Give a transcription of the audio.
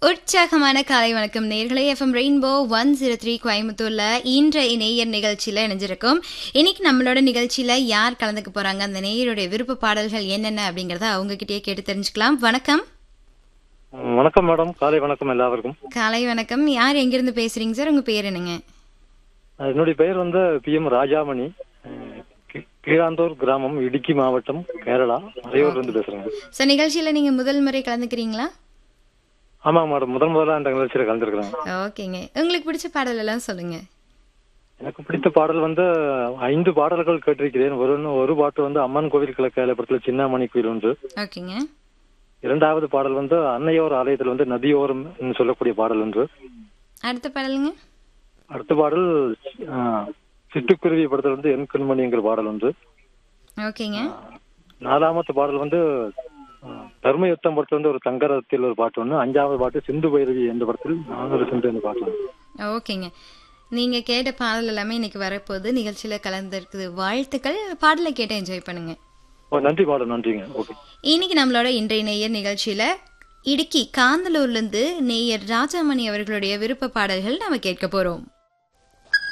உற்சாகமான காலை வணக்கம் நேர்களே FM rainbow one zero three கோயம்புத்தூர்ல இன்றைய நேயர் நிகழ்ச்சியில இணைஞ்சிருக்கோம் இன்னைக்கு நம்மளோட நிகழ்ச்சியில யார் கலந்துக்க போறாங்க அந்த நேயருடைய விருப்ப பாடல்கள் என்னென்ன அப்படிங்கறத அவங்க கிட்டயே கேட்டு தெரிஞ்சுக்கலாம் வணக்கம் ம், வணக்கம் மேடம் காலை வணக்கம் எல்லாருக்கும் காலை வணக்கம் யார் எங்கிருந்து பேசுறீங்க சார் உங்க பேர் என்னங்க அஹ் என்னுடைய பெயர் வந்து பி எம் ராஜாமணி அஹ் கீ- கீழாந்தூர் கிராமம் இடுக்கி மாவட்டம் கேரளா மறையூர்ல இருந்து பேசுறேங்க சார் நிகழ்ச்சியில நீங்க முதல் முறை கலந்துக்கிறீங்களா ஆமாங்க மேடம் முதன் முதல்ல இந்த நிகழ்ச்சியில கலந்துருக்கிறேன் ஓகேங்க உங்களுக்கு பிடிச்ச பாடல் எல்லாம் சொல்லுங்க எனக்கு பிடித்த பாடல் வந்து ஐந்து பாடல்கள் கேட்டிருக்கிறேன் ஒரு ஒரு பாட்டு வந்து அம்மன் கோவில் கிழக்காலப்புறத்துல சின்னமணி கோயில் ஒன்று ஓகேங்க இரண்டாவது பாடல் வந்து அன்னையோர் ஆலயத்தில் வந்து நதியோரம் என்று சொல்லக்கூடிய பாடல் ஒன்று அடுத்த பாடலுங்க அடுத்த பாடல் அஹ், சிட்டுக்குருவி படத்தில் வந்து என் கண்மணிங்கிற பாடல் ஒன்று ஓகேங்க நாலாமத்து பாடல் வந்து அஹ், தர்மயுத்தம் படத்துல வந்து ஒரு தங்கரத்தில் ஒரு பாட்டு ஒண்ணு அஞ்சாவது பாட்டு சிந்து பைரவி என்ற படத்தில் நானூறு சிந்து என்ற பாட்டு ஒண்ணு. ஓகேங்க நீங்க கேட்ட பாடல் எல்லாமே இன்னைக்கு வரப்போகுது நிகழ்ச்சியில கலந்துருக்குது வாழ்த்துக்கள் பாடலை கேட்டு என்ஜாய் பண்ணுங்க ஓ நன்றி பாடம் நன்றிங்க ஓகே இன்னைக்கு நம்மளோட இன்றைய நேயர் நிகழ்ச்சியில இடுக்கி காந்தலூர்ல இருந்து நேயர் ராஜாமணி அவர்களுடைய விருப்ப பாடல்கள் நாம கேட்க போறோம்